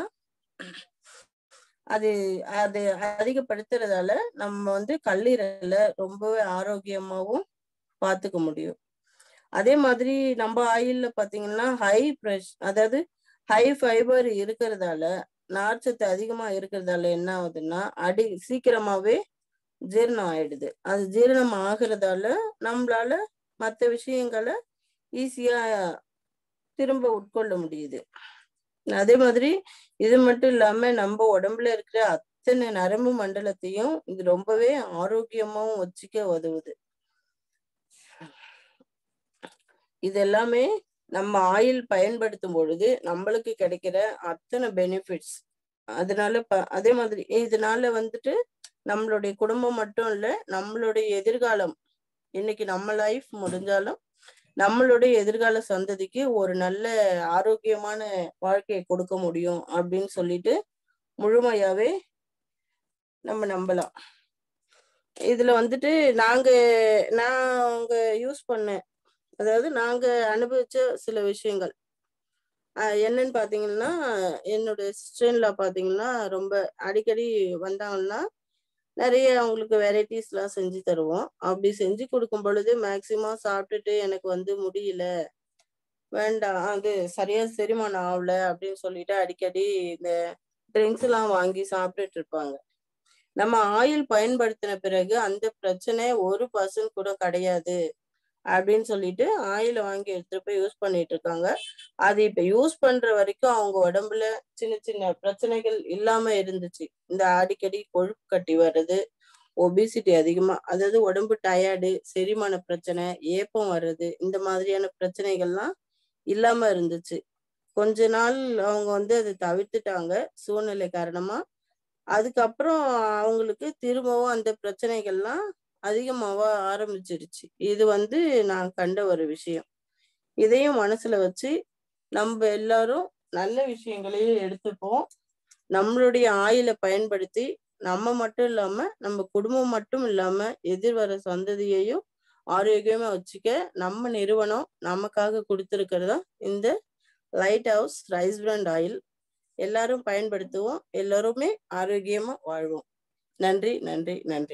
அது அது அதிகப்படுத்துறதால நம்ம வந்து கல்லீரல ரொம்பவே ஆரோக்கியமாவும் பார்த்துக்க முடியும் அதே மாதிரி நம்ம ஆயில்ல பாத்தீங்கன்னா ஹை ப்ரெஷ் அதாவது ஹை ஃபைபர் இருக்கிறதால நார்ச்சத்து அதிகமா இருக்கிறதால என்ன ஆகுதுன்னா அடி சீக்கிரமாவே ஜீரணம் ஆயிடுது அது ஜீரணம் ஆகுறதால நம்மளால மற்ற விஷயங்களை ஈஸியா திரும்ப உட்கொள்ள முடியுது அதே மாதிரி இது மட்டும் இல்லாம நம்ம உடம்புல இருக்கிற அத்தனை நரம்பு மண்டலத்தையும் இது ரொம்பவே ஆரோக்கியமாவும் வச்சுக்க உதவுது இது எல்லாமே நம்ம ஆயில் பயன்படுத்தும் பொழுது நம்மளுக்கு கிடைக்கிற அத்தனை பெனிஃபிட்ஸ் அதனால ப அதே மாதிரி இதனால வந்துட்டு நம்மளுடைய குடும்பம் மட்டும் இல்ல நம்மளுடைய எதிர்காலம் இன்னைக்கு நம்ம லைஃப் முடிஞ்சாலும் நம்மளுடைய எதிர்கால சந்ததிக்கு ஒரு நல்ல ஆரோக்கியமான வாழ்க்கையை கொடுக்க முடியும் அப்படின்னு சொல்லிட்டு முழுமையாவே நம்ம நம்பலாம் இதுல வந்துட்டு நாங்க நாங்க யூஸ் பண்ணேன் அதாவது நாங்க அனுபவிச்ச சில விஷயங்கள் என்னன்னு பாத்தீங்கன்னா என்னோட சிஸ்டர்ல பாத்தீங்கன்னா ரொம்ப அடிக்கடி வந்தாங்கன்னா நிறைய அவங்களுக்கு வெரைட்டிஸ்லாம் செஞ்சு தருவோம் அப்படி செஞ்சு கொடுக்கும் பொழுது மேக்சிமம் சாப்பிட்டுட்டு எனக்கு வந்து முடியல வேண்டாம் அது சரியா செரிமானம் ஆகல அப்படின்னு சொல்லிட்டு அடிக்கடி இந்த ட்ரிங்க்ஸ் எல்லாம் வாங்கி சாப்பிட்டுட்டு இருப்பாங்க நம்ம ஆயில் பயன்படுத்தின பிறகு அந்த பிரச்சனை ஒரு பர்சன்ட் கூட கிடையாது அப்படின்னு சொல்லிட்டு ஆயில வாங்கி எடுத்துட்டு போய் யூஸ் பண்ணிட்டு இருக்காங்க அது இப்ப யூஸ் பண்ற வரைக்கும் அவங்க உடம்புல சின்ன சின்ன பிரச்சனைகள் இல்லாம இருந்துச்சு இந்த அடிக்கடி கொழுப்பு கட்டி வர்றது ஒபிசிட்டி அதிகமா அதாவது உடம்பு டயர்டு செரிமான பிரச்சனை ஏப்பம் வர்றது இந்த மாதிரியான பிரச்சனைகள்லாம் இல்லாம இருந்துச்சு கொஞ்ச நாள் அவங்க வந்து அதை தவிர்த்துட்டாங்க சூழ்நிலை காரணமா அதுக்கப்புறம் அவங்களுக்கு திரும்பவும் அந்த பிரச்சனைகள்லாம் அதிகமாக ஆரம்பிச்சிருச்சு இது வந்து நான் கண்ட ஒரு விஷயம் இதையும் மனசுல வச்சு நம்ம எல்லாரும் நல்ல விஷயங்களையும் எடுத்துப்போம் நம்மளுடைய ஆயிலை பயன்படுத்தி நம்ம மட்டும் இல்லாம நம்ம குடும்பம் மட்டும் இல்லாம எதிர்வர சந்ததியையும் ஆரோக்கியமா வச்சுக்க நம்ம நிறுவனம் நமக்காக கொடுத்துருக்கிறதா இந்த light house rice bran oil எல்லாரும் பயன்படுத்துவோம் எல்லாருமே ஆரோக்கியமா வாழ்வோம் நன்றி நன்றி நன்றி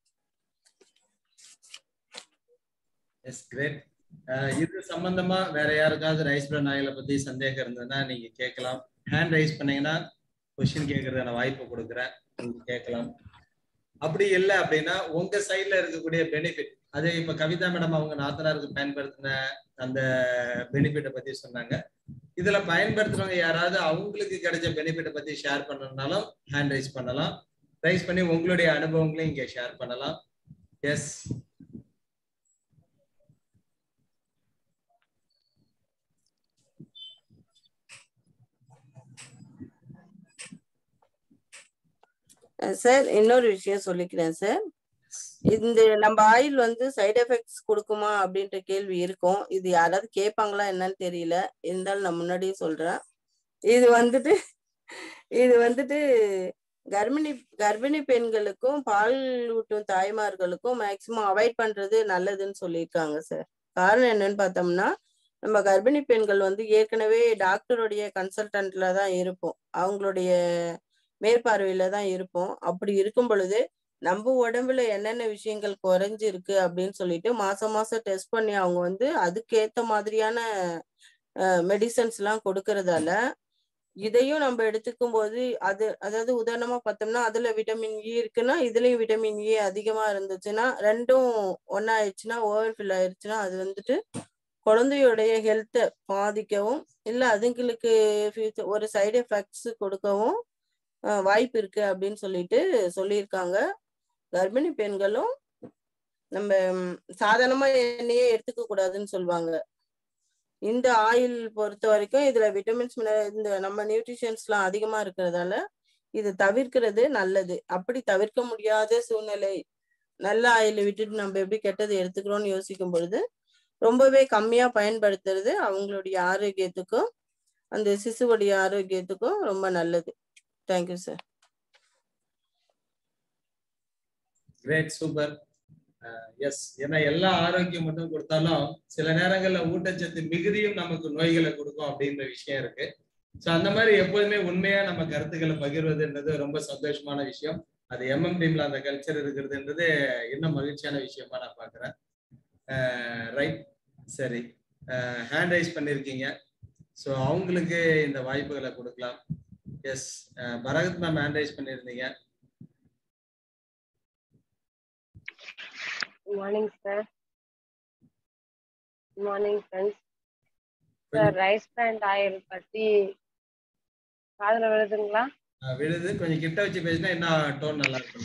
எஸ் கிரேட் இது சம்பந்தமா வேற யாருக்காவது ரைஸ் பிராண்ட் ஆயில பத்தி சந்தேகம் இருந்ததுன்னா நீங்க கேட்கலாம் ஹேண்ட் ரைஸ் பண்ணீங்கன்னா கொஸ்டின் கேட்கறதுக்கான வாய்ப்பு கொடுக்குறேன் நீங்க கேட்கலாம் அப்படி இல்லை அப்படின்னா உங்க சைட்ல இருக்கக்கூடிய பெனிஃபிட் அது இப்ப கவிதா மேடம் அவங்க நாத்தனாருக்கு பயன்படுத்தின அந்த பெனிஃபிட்டை பத்தி சொன்னாங்க இதுல பயன்படுத்துறவங்க யாராவது அவங்களுக்கு கிடைச்ச பெனிஃபிட்டை பத்தி ஷேர் பண்ணணும்னாலும் ஹேண்ட் ரைஸ் பண்ணலாம் ரைஸ் பண்ணி உங்களுடைய அனுபவங்களையும் இங்க ஷேர் பண்ணலாம் எஸ் சார் இன்னொரு விஷயம் சொல்லிக்கிறேன் சார் இந்த நம்ம ஆயில் வந்து சைடு எஃபெக்ட்ஸ் கொடுக்குமா அப்படின்ற கேள்வி இருக்கும் இது யாராவது கேட்பாங்களா என்னன்னு தெரியல இருந்தாலும் நான் முன்னாடியே சொல்றேன் இது வந்துட்டு இது வந்துட்டு கர்ப்பிணி கர்ப்பிணி பெண்களுக்கும் பால் ஊட்டும் தாய்மார்களுக்கும் மேக்சிமம் அவாய்ட் பண்றது நல்லதுன்னு சொல்லியிருக்காங்க சார் காரணம் என்னன்னு பார்த்தோம்னா நம்ம கர்ப்பிணி பெண்கள் வந்து ஏற்கனவே டாக்டருடைய கன்சல்டன்ட்ல தான் இருப்போம் அவங்களுடைய மேற்பார்வையில தான் இருப்போம் அப்படி இருக்கும் பொழுது நம்ம உடம்புல என்னென்ன விஷயங்கள் குறைஞ்சு இருக்கு அப்படின்னு சொல்லிட்டு மாசம் மாசம் டெஸ்ட் பண்ணி அவங்க வந்து அதுக்கேத்த மாதிரியான மெடிசன்ஸ் எல்லாம் கொடுக்கறதால இதையும் நம்ம எடுத்துக்கும் போது அது அதாவது உதாரணமா பார்த்தோம்னா அதுல விட்டமின் இ இருக்குன்னா இதுலயும் விட்டமின் இ அதிகமா இருந்துச்சுன்னா ரெண்டும் ஒன்னா ஆயிடுச்சுன்னா ஓவர் ஃபில் ஆயிடுச்சுன்னா அது வந்துட்டு குழந்தையுடைய ஹெல்த்தை பாதிக்கவும் இல்லை அதுங்களுக்கு ஒரு சைடு எஃபெக்ட்ஸ் கொடுக்கவும் வாய்ப்பு இருக்கு அப்படின்னு சொல்லிட்டு சொல்லியிருக்காங்க கர்ப்பிணி பெண்களும் நம்ம சாதாரணமா எண்ணெயே எடுத்துக்க கூடாதுன்னு சொல்லுவாங்க இந்த ஆயில் பொறுத்த வரைக்கும் இதுல விட்டமின்ஸ் இந்த நம்ம நியூட்ரிஷன்ஸ் எல்லாம் அதிகமா இருக்கிறதால இது தவிர்க்கிறது நல்லது அப்படி தவிர்க்க முடியாத சூழ்நிலை நல்ல ஆயில் விட்டுட்டு நம்ம எப்படி கெட்டதை எடுத்துக்கிறோம்னு யோசிக்கும் பொழுது ரொம்பவே கம்மியா பயன்படுத்துறது அவங்களுடைய ஆரோக்கியத்துக்கும் அந்த சிசுவுடைய ஆரோக்கியத்துக்கும் ரொம்ப நல்லது thank you sir great super yes ஏன்னா எல்லா ஆரோக்கியம் மட்டும் கொடுத்தாலும் சில நேரங்கள்ல ஊட்டச்சத்து மிகுதியும் நமக்கு நோய்களை கொடுக்கும் அப்படின்ற விஷயம் இருக்கு ஸோ அந்த மாதிரி எப்போதுமே உண்மையா நம்ம கருத்துக்களை பகிர்வதுன்றது ரொம்ப சந்தோஷமான விஷயம் அது எம்எம் டீம்ல அந்த கல்ச்சர் இருக்கிறதுன்றது இன்னும் மகிழ்ச்சியான விஷயமா நான் பாக்குறேன் ரைட் சரி ஹேண்ட் ரைஸ் பண்ணிருக்கீங்க ஸோ அவங்களுக்கு இந்த வாய்ப்புகளை கொடுக்கலாம் yes Barakat ma'am hand raise பண்ணியிருந்தீங்க good morning sir good morning friends sir rice bran oil பத்தி காதுல விழுதுங்களா விழுது கொஞ்சம் கிட்ட வச்சு பேசினா என்ன டோன் நல்லா இருக்கும்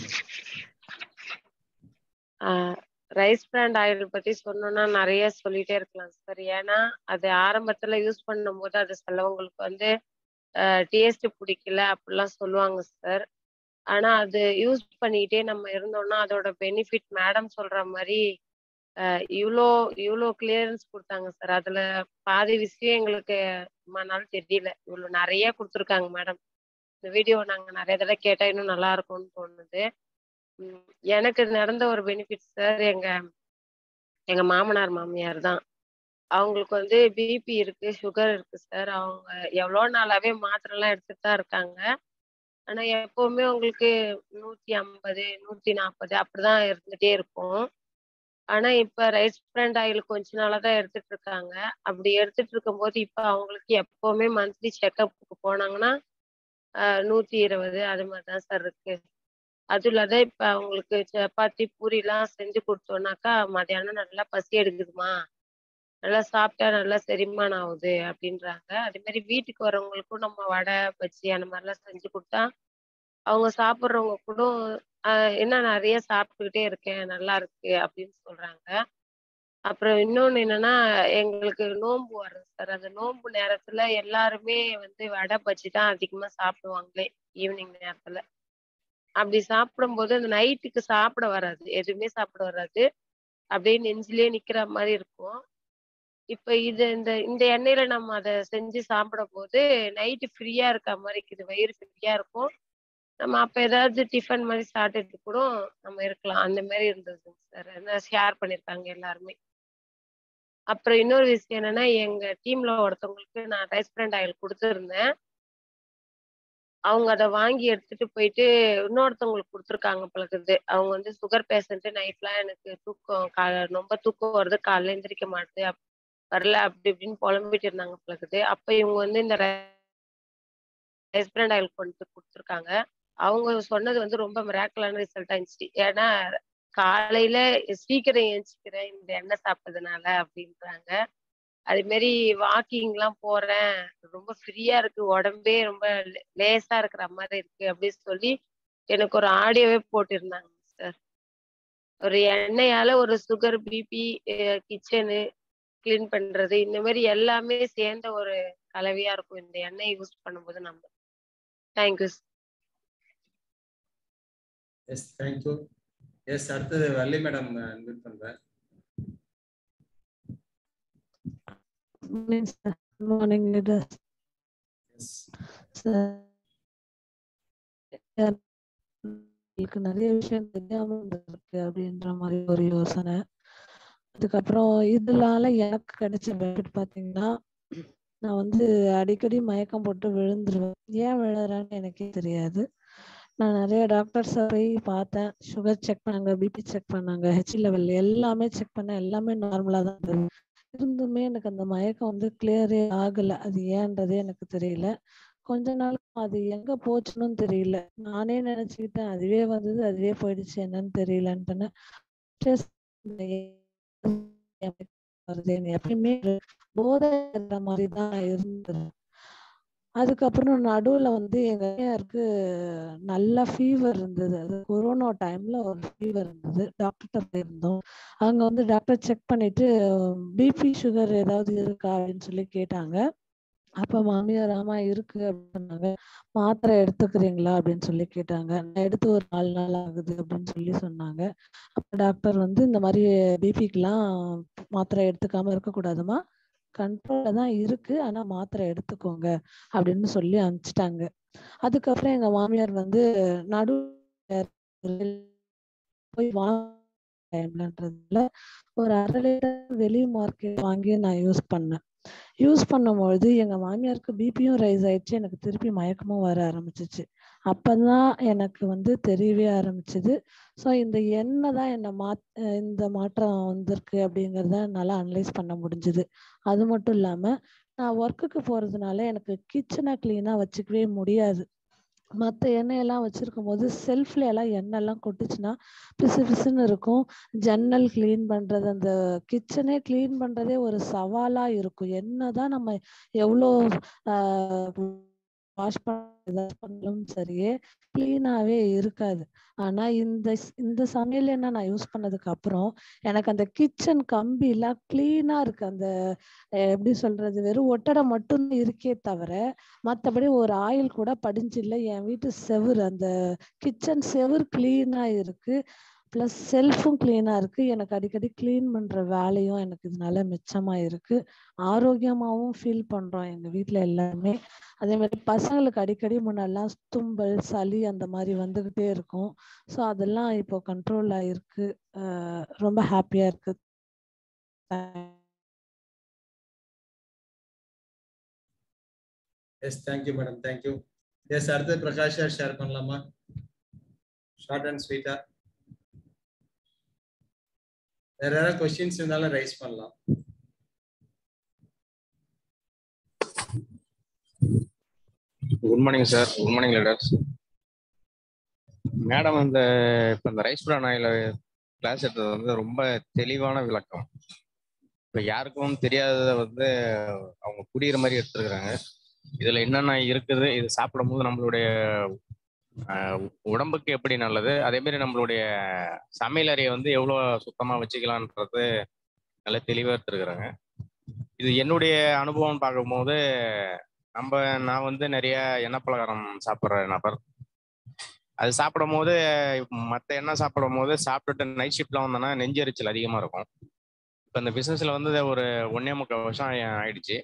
ரைஸ் பிராண்ட் ஆயில் பத்தி சொன்னோம்னா நிறைய சொல்லிட்டே இருக்கலாம் சார் ஏன்னா அது ஆரம்பத்துல யூஸ் பண்ணும்போது அது சிலவங்களுக்கு வந்து டேஸ்ட் பிடிக்கல அப்படிலாம் சொல்லுவாங்க சார் ஆனா அது யூஸ் பண்ணிக்கிட்டே நம்ம இருந்தோம்னா அதோட பெனிஃபிட் மேடம் சொல்ற மாதிரி இவ்வளோ இவ்வளோ கிளியரன்ஸ் கொடுத்தாங்க சார் அதுல பாதி விஷயம் எங்களுக்கு நாள் தெரியல இவ்வளோ நிறைய கொடுத்துருக்காங்க மேடம் இந்த வீடியோ நாங்க நிறைய தடவை கேட்டா இன்னும் நல்லா இருக்கும்னு தோணுது எனக்கு நடந்த ஒரு பெனிஃபிட் சார் எங்க எங்க மாமனார் மாமியார் தான் அவங்களுக்கு வந்து பிபி இருக்கு சுகர் இருக்கு சார் அவங்க எவ்வளோ நாளாவே மாத்திரை எல்லாம் எடுத்துட்டு தான் இருக்காங்க ஆனா எப்பவுமே உங்களுக்கு நூத்தி ஐம்பது நூத்தி நாற்பது அப்படிதான் இருந்துட்டே இருக்கும் ஆனா இப்ப ரைஸ் பிராண்ட் ஆயில் கொஞ்ச நாளா தான் எடுத்துட்டு இருக்காங்க அப்படி எடுத்துட்டு இருக்கும்போது இப்ப அவங்களுக்கு எப்பவுமே மந்த்லி செக்கப்புக்கு போனாங்கன்னா ஆஹ் நூத்தி இருபது அது மாதிரிதான் சார் இருக்கு அதுவும் இல்லாத இப்ப அவங்களுக்கு சப்பாத்தி பூரி எல்லாம் செஞ்சு கொடுத்தோம்னாக்கா மதியானம் நல்லா பசி எடுக்குதுமா நல்லா சாப்பிட்டா நல்லா செரிமானம் ஆகுது அப்படின்றாங்க அதே மாதிரி வீட்டுக்கு வரவங்களுக்கும் நம்ம வடை பஜ்ஜி அந்த மாதிரிலாம் செஞ்சு கொடுத்தா அவங்க சாப்பிட்றவங்க கூட ஆஹ் என்ன நிறைய சாப்பிட்டுக்கிட்டே இருக்கேன் நல்லா இருக்கு அப்படின்னு சொல்றாங்க அப்புறம் இன்னொன்னு என்னன்னா எங்களுக்கு நோன்பு வருது சார் அந்த நோன்பு நேரத்துல எல்லாருமே வந்து வடை பஜ்ஜி தான் அதிகமா சாப்பிடுவாங்களே ஈவினிங் நேரத்துல அப்படி சாப்பிடும்போது அந்த நைட்டுக்கு சாப்பிட வராது எதுவுமே சாப்பிட வராது அப்படியே நெஞ்சிலே நிக்கிற மாதிரி இருக்கும் இப்ப இது இந்த இந்த எண்ணெயில நம்ம அதை செஞ்சு சாப்பிடும் போது நைட்டு ஃப்ரீயா இருக்க மாதிரி இருக்குது வயிறு ஃப்ரீயா இருக்கும் நம்ம அப்ப ஏதாவது டிஃபன் மாதிரி சாப்பிட்டுட்டு கூட நம்ம இருக்கலாம் அந்த மாதிரி இருந்தது சார் என்ன ஷேர் பண்ணிருக்காங்க எல்லாருமே அப்புறம் இன்னொரு விஷயம் என்னன்னா எங்க டீம்ல ஒருத்தவங்களுக்கு நான் ரைஸ் பிராண்ட் ஆயில் கொடுத்துருந்தேன் அவங்க அதை வாங்கி எடுத்துட்டு போயிட்டு இன்னொருத்தவங்களுக்கு கொடுத்துருக்காங்க பழகுது அவங்க வந்து சுகர் பேஷண்ட் நைட்லாம் எனக்கு தூக்கம் கா ரொம்ப தூக்கம் வருது காலைல எந்திரிக்க மாட்டுது அப்- வரல அப்படி இப்படின்னு புலம்பிட்டு இருந்தாங்க பழகுது அப்ப இவங்க வந்து இந்த ரைஸ் பிராண்ட் ஆயில் கொண்டு கொடுத்துருக்காங்க அவங்க சொன்னது வந்து ரொம்ப மிராக்கலான ரிசல்ட் ஆயிடுச்சு ஏன்னா காலையில சீக்கிரம் எழுந்திரிக்கிறேன் இந்த எண்ணெய் சாப்பிட்டதுனால அப்படின்றாங்க அது மாதிரி வாக்கிங் எல்லாம் போறேன் ரொம்ப ஃப்ரீயா இருக்கு உடம்பே ரொம்ப லே- லேசா இருக்கிற மாதிரி இருக்கு அப்படின்னு சொல்லி எனக்கு ஒரு ஆடியோவே போட்டிருந்தாங்க சார் ஒரு எண்ணெயால ஒரு சுகர் பிபி கிச்சனு க்ளீன் பண்றது இந்த மாதிரி எல்லாமே சேர்ந்த ஒரு கலவையா இருக்கும் இந்த எண்ணெய் யூஸ் பண்ணும்போது நம்ம தேங்க்யூ எஸ் தேங்க்யூ எஸ் அடுத்தது வள்ளி மேடம் இன்வைட் பண்றேன் Morning, sir. Good morning, leaders. Yes Sir, உங்களுக்கு நிறைய விஷயம் தெரியாம இருந்திருக்கு அப்படின்ற மாதிரி ஒரு யோசனை அதுக்கப்புறம் இதனால எனக்கு கிடைச்ச பெனிஃபிட் பாத்தீங்கன்னா நான் வந்து அடிக்கடி மயக்கம் போட்டு விழுந்துருவேன் ஏன் விழுறேன்னு எனக்கே தெரியாது நான் நிறைய டாக்டர்ஸை போய் பார்த்தேன் சுகர் செக் பண்ணாங்க பிபி செக் பண்ணாங்க ஹெச் லெவல் எல்லாமே செக் பண்ணேன் எல்லாமே நார்மலா தான் இருந்தது இருந்துமே எனக்கு அந்த மயக்கம் வந்து கிளியரே ஆகல அது ஏன்றதே எனக்கு தெரியல கொஞ்ச நாள் அது எங்க போச்சுன்னு தெரியல நானே நினைச்சுக்கிட்டேன் அதுவே வந்தது அதுவே போயிடுச்சு என்னன்னு தெரியலன்ட்டுன்னு Stress இந்த ஏன் வருதுன்னு எப்பயுமே போதை இருக்கிற மாதிரி தான் இருந்தது அதுக்கப்புறம் நடுவுல வந்து எங்க ஐயாருக்கு நல்ல ஃபீவர் இருந்தது அது கொரோனா டைம்ல ஒரு ஃபீவர் இருந்தது டாக்டர்கிட்ட போயிருந்தோம் அங்க வந்து டாக்டர் செக் பண்ணிட்டு பிபி சுகர் ஏதாவது இருக்கா அப்படின்னு சொல்லி கேட்டாங்க அப்ப மாமியார் ஆமா இருக்கு அப்படின்னாங்க மாத்திரை எடுத்துக்கிறீங்களா அப்படின்னு சொல்லி கேட்டாங்க நான் எடுத்து ஒரு நாலு நாள் ஆகுது அப்படின்னு சொல்லி சொன்னாங்க அப்ப டாக்டர் வந்து இந்த மாதிரி பிபிக்கெல்லாம் மாத்திரை எடுத்துக்காம இருக்கக்கூடாதுமா கண்ட்ரோல்ல தான் இருக்கு ஆனா மாத்திரை எடுத்துக்கோங்க அப்படின்னு சொல்லி அனுப்பிச்சிட்டாங்க அதுக்கப்புறம் எங்க மாமியார் வந்து நடு போய் வாங்க டைம்லன்றதுல ஒரு அரை லிட்டர் வெளி மார்க்கெட் வாங்கி நான் யூஸ் பண்ணேன் யூஸ் பண்ணும்பொழுது எங்க மாமியாருக்கு பிபியும் ரைஸ் ஆயிடுச்சு எனக்கு திருப்பி மயக்கமும் வர ஆரம்பிச்சிச்சு அப்பதான் எனக்கு வந்து தெரியவே ஆரம்பிச்சது ஸோ இந்த எண்ணெய் தான் என்னை மா இந்த மாற்றம் வந்திருக்கு அப்படிங்கிறத என்னால் அனலைஸ் பண்ண முடிஞ்சுது அது மட்டும் இல்லாம நான் ஒர்க்குக்கு போறதுனால எனக்கு கிச்சனை கிளீனா வச்சுக்கவே முடியாது மற்ற எண்ணெயெல்லாம் வச்சிருக்கும் போது செல்ஃப்ல எல்லாம் எண்ணெய் எல்லாம் கொட்டுச்சுன்னா பிசு பிசுன்னு இருக்கும் ஜன்னல் க்ளீன் பண்றது அந்த கிச்சனே க்ளீன் பண்றதே ஒரு சவாலா இருக்கும் என்னதான் நம்ம எவ்வளோ வாஷ் பண்ணாலும் சரியே கிளீனாவே இருக்காது ஆனா இந்த ஸ்- இந்த சமையல் எண்ணெய் நான் யூஸ் பண்ணதுக்கு அப்புறம் எனக்கு அந்த கிச்சன் கம்பி எல்லாம் கிளீனா இருக்கு அந்த அஹ் எப்படி சொல்றது வெறும் ஒட்டடை மட்டும் இருக்கே தவிர மத்தபடி ஒரு ஆயில் கூட படிஞ்சு இல்லை என் வீட்டு செவுரு அந்த கிச்சன் செவுரு கிளீனா இருக்கு ப்ளஸ் செல்ஃபும் கிளீனா இருக்கு எனக்கு அடிக்கடி க்ளீன் பண்ற வேலையும் எனக்கு இதனால மிச்சமா இருக்கு ஆரோக்கியமாவும் ஃபீல் பண்றோம் எங்க வீட்ல எல்லாருமே அதே மாதிரி பசங்களுக்கு அடிக்கடி முன்னெல்லாம் தும்பல் சளி அந்த மாதிரி வந்துகிட்டே இருக்கும் ஸோ அதெல்லாம் இப்போ கண்ட்ரோல் ஆயிருக்கு அஹ் ரொம்ப ஹாப்பியா இருக்கு yes thank you madam thank you yes அடுத்து பிரகாஷ் சார் ஷேர் பண்ணலாமா ஷார்ட் அண்ட் ஸ்வீட்டா வேற ஏதாவது கொஸ்டின்ஸ் இருந்தாலும் ரைஸ் பண்ணலாம் good morning sir good morning leaders madam இந்த இப்போ இந்த ரைஸ் பிரான் ஆயில் கிளாஸ் எடுத்தது வந்து ரொம்ப தெளிவான விளக்கம் இப்போ யாருக்கும் தெரியாததை வந்து அவங்க புரியுற மாதிரி எடுத்துருக்குறாங்க இதில் என்னென்ன இருக்குது இது சாப்பிடும் போது நம்மளுடைய ஆஹ், உடம்புக்கு எப்படி நல்லது அதே மாதிரி நம்மளுடைய சமையல் அறையை வந்து எவ்வளோ சுத்தமாக வச்சுக்கலான்றது நல்ல தெளிவாக எடுத்துருக்குறாங்க இது என்னுடைய அனுபவம் பார்க்கும்போது நம்ம நான் வந்து நிறைய எண்ணெய் பலகாரம் சாப்பிட்ற நபர் அது சாப்பிடும் போது மற்ற எண்ணெய் சாப்பிடும் போது சாப்பிட்டுட்டு நைட் ஷிஃப்ட்லாம் வந்தோன்னா நெஞ்செரிச்சல் அதிகமாக இருக்கும் இப்போ இந்த பிஸ்னஸில் வந்து ஒரு ஒன்னே முக்கால் வருஷம் ஆயி- ஆயிடுச்சு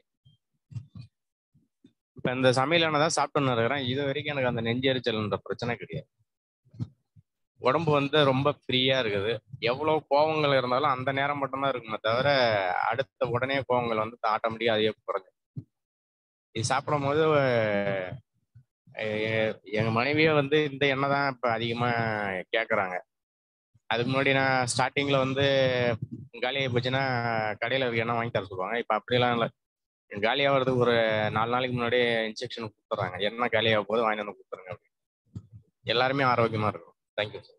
இப்போ இந்த சமையல் எண்ணெய் தான் சாப்பிட்டுன்னு இருக்கிறேன் இது வரைக்கும் எனக்கு அந்த நெஞ்செரிச்சல்ன்ற பிரச்சனை கிடையாது உடம்பு வந்து ரொம்ப ஃப்ரீயாக இருக்குது எவ்வளோ கோவங்கள் இருந்தாலும் அந்த நேரம் மட்டும்தான் இருக்குமே தவிர அடுத்த உடனே கோவங்கள் வந்து ஆட்டோமேட்டிக்காக அதே குறைஞ்சு இது சாப்பிடும் போது அஹ் எங்க மனைவியே வந்து இந்த எண்ணெய் தான் இப்போ அதிகமாக கேட்குறாங்க அதுக்கு முன்னாடி நான் ஸ்டார்டிங்கில் வந்து காலியாகி போச்சுன்னா கடையில் இருக்க எண்ணெய் வாங்கி தர சொல்லுவாங்க இப்போ அப்படிலாம் இல்லை காலியாகிறதுக்கு ஒரு நாலு நாளைக்கு முன்னாடி இன்ஜெக்ஷன் கொடுத்துட்றாங்க எண்ணெய் காலியாக போது வாங்கி வந்து கொடுத்துருங்க அப்படின்னு எல்லாருமே ஆரோக்கியமாக இருக்கும் தேங்க்யூ சார்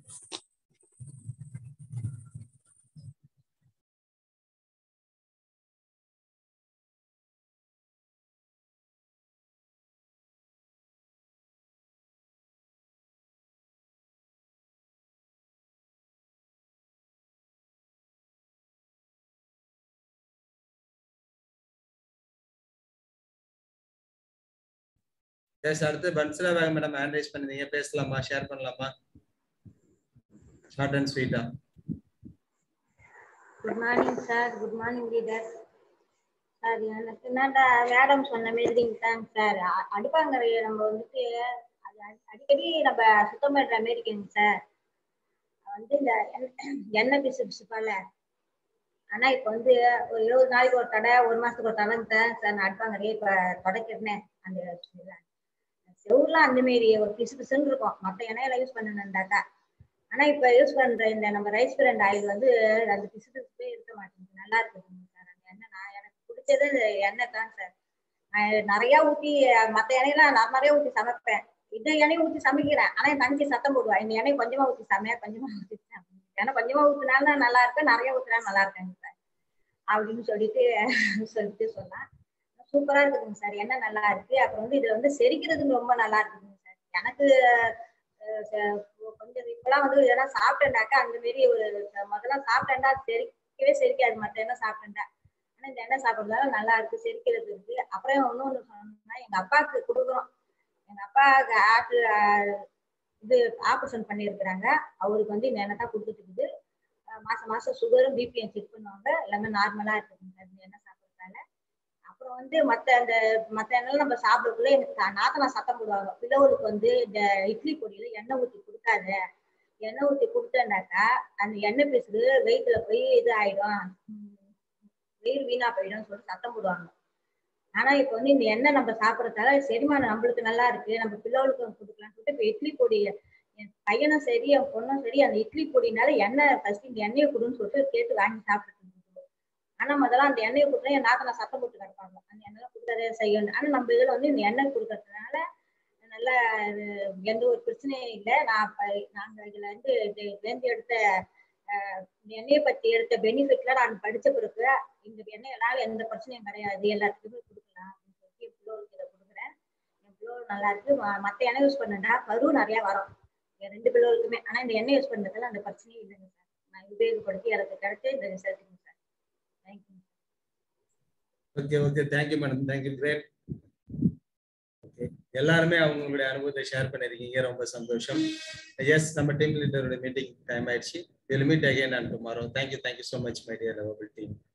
எஸ் அடுத்து பன்சலா வேகம் மேடம் ஹேண்ட் ரைஸ் பண்ணிருந்தீங்க பேசலாமா ஷேர் பண்ணலாமா ஷார்ட் அண்ட் ஸ்வீட்டா good morning sir good morning leader sir எனக்கு என்னடா மேடம் சொன்ன மாதிரிங்க தாங்க சார் அ- அடுப்பாங்கரையை நம்ம வந்துட்டு அது அடி- அடிக்கடி நம்ம சுத்தம் பண்ற மாதிரி இருக்குங்க சார் வந்து இந்த எண்ணெய் எண்ணெய் பிசு பிசுப்பால ஆனா இப்ப வந்து ஒரு இருபது நாளைக்கு ஒரு தடவை ஒரு மாசத்துக்கு ஒரு தடவை தான் சார் நான் அடுப்பாங்கரையை இப்ப தொடக்கிறேன் அந்த செவுர்லாம் அந்த மாரி ஒரு பிசு பிசுன்னு இருக்கும் மத்த எண்ணெயில யூஸ் பண்ணணுண்டாக்கா ஆனா இப்ப யூஸ் பண்ற இந்த நம்ம ரைஸ் பிராண்ட் ஆயில் வந்து அந்த பிசு பிசுப்பே இருக்க மாட்டேங்குது நல்லா இருக்குதுங்க சார் அந்த எண்ணெய் நான் எனக்கு பிடிச்சது இந்த எண்ணெய் தான் சார் நான் நிறைய ஊத்தி மத்த எண்ணெயெல்லாம் நான் நிறைய ஊத்தி சமைப்பேன் இந்த எண்ணெய் ஊத்தி சமைக்கிறேன் ஆனா என் தங்கச்சி சத்தம் போடுவா இந்த எண்ணெய் கொஞ்சமா ஊத்தி சமையா கொஞ்சமா ஊத்தி சமை. ஏன்னா கொஞ்சமா ஊத்தினாலும் நல்லா இருக்கு நிறைய ஊத்தினாலும் நல்லா இருக்காங்க சார் அப்படின்னு சொல்லிட்டு சொல்லிட்டு சொன்னா சூப்பரா இருக்குதுங்க சார் எண்ணெய் நல்லா இருக்கு அப்புறம் வந்து இதுல வந்து செரிக்கிறதுக்கு ரொம்ப நல்லா இருக்குதுங்க சார் எனக்கு அஹ் ச- கொஞ்சம் இப்பெல்லாம் வந்து இதெல்லாம் சாப்பிட்டேன்னாக்கா அந்த மாரி ஒரு முதல்ல சாப்பிட்டேன்னா செரிக்கவே செரிக்காது மத்த எண்ணெய் சாப்பிட்டேன்டா ஆனா இந்த எண்ணெய் சாப்பிடுறதால நல்லா இருக்கு செரிக்கிறது இருக்கு அப்புறம் இன்னொன்னு சொன்னோம்னா எங்க அப்பாவுக்கு கொடுக்குறோம் எங்க அப்பாவுக்கு ஆட்டு ஆஹ், இது ஆபரேஷன் பண்ணியிருக்கிறாங்க அவருக்கு வந்து இந்த எண்ணெய் தான் கொடுத்துட்டு இருக்குது அஹ் மாசம் மாசம் சுகரும் பிபியும் செக் பண்ணுவாங்க எல்லாமே நார்மலா இருக்குதுங்க சார் இந்த எண்ணெய் சாப்பிட்றதால அப்புறம் வந்து மத்த அந்த மத்த எண்ணெய் நம்ம சாப்பிடக்குள்ள எனக்கு தா- நாத்தனா சத்தம் போடுவாங்க பிளவுக்கு வந்து இந்த இட்லி பொடியில எண்ணெய் ஊத்தி கொடுக்காத எண்ணெய் ஊத்தி கொடுத்தேன்னாக்கா அந்த எண்ணெய் பீஸுக்கு வயிற்றுல போய் இது ஆயிடும் உம் வயிறு வீணா போயிடும் சொல்லிட்டு சத்தம் போடுவாங்க ஆனா இப்ப வந்து இந்த எண்ணெய் நம்ம சாப்பிடறதால செரிமானம் நம்மளுக்கு நல்லா இருக்கு நம்ம பிள்ளைகளுக்கு கொடுக்கலாம்னு சொல்லிட்டு இப்ப இட்லி பொடி என் பையனும் சரி என் பொண்ணும் சரி அந்த இட்லி பொடினால எண்ணெய் ஃபர்ஸ்ட் இந்த எண்ணெயை கொடுன்னு சொல்லிட்டு கேட்டு வாங்கி சாப்பிட்டுட்டு இருந்தோம். ஆனா முதல்ல அந்த எண்ணெயை கொடுத்தா என் நாத்தனா சத்தம் போட்டு கிடப்பாங்க அந்த எண்ணெய் கொடுக்கறதே செய்யணும் ஆனா நம்ம இதுல வந்து இந்த எண்ணெய் கொடுக்கறதுனால நல்ல இது எந்த ஒரு பிரச்சனையும் இல்லை நான் ப- நாங்க இதுல இருந்து இது இதுலேருந்து எடுத்த அஹ், இந்த எண்ணெயை பத்தி எடுத்த பெனிஃபிட்ல நான் படிச்ச பிறகு இந்த எண்ணெயினால எந்த பிரச்சனையும் கிடையாது எல்லாத்துக்குமே கொடுக்கலாம் அப்படின்னு சொல்லிட்டு என் பிள்ளைகளுக்கு இதை கொடுக்குறேன் என் பிள்ளைகள் நல்லா இருக்கு ம- மத்த எண்ணெய் யூஸ் பண்ணா கரு நிறைய வரும் என் ரெண்டு பிள்ளைகளுக்குமே ஆனா இந்த எண்ணெய் யூஸ் பண்ணதுல அந்த பிரச்சனையும் இல்லைங்க சார் நான் உபயோகப்படுத்தி எனக்கு கிடைச்ச இந்த ரிசல்ட்டுங்க sir thank you okay okay thank you madam thank you great okay எல்லாருமே அவங்களுடைய அனுபவத்தை ஷேர் பண்ணிருக்கீங்க ரொம்ப சந்தோஷம் எஸ் நம்ம டீம் லீடரோட மீட்டிங் டைம் ஆயிடுச்சு will meet again and tomorrow thank you thank you so much my dear lovable team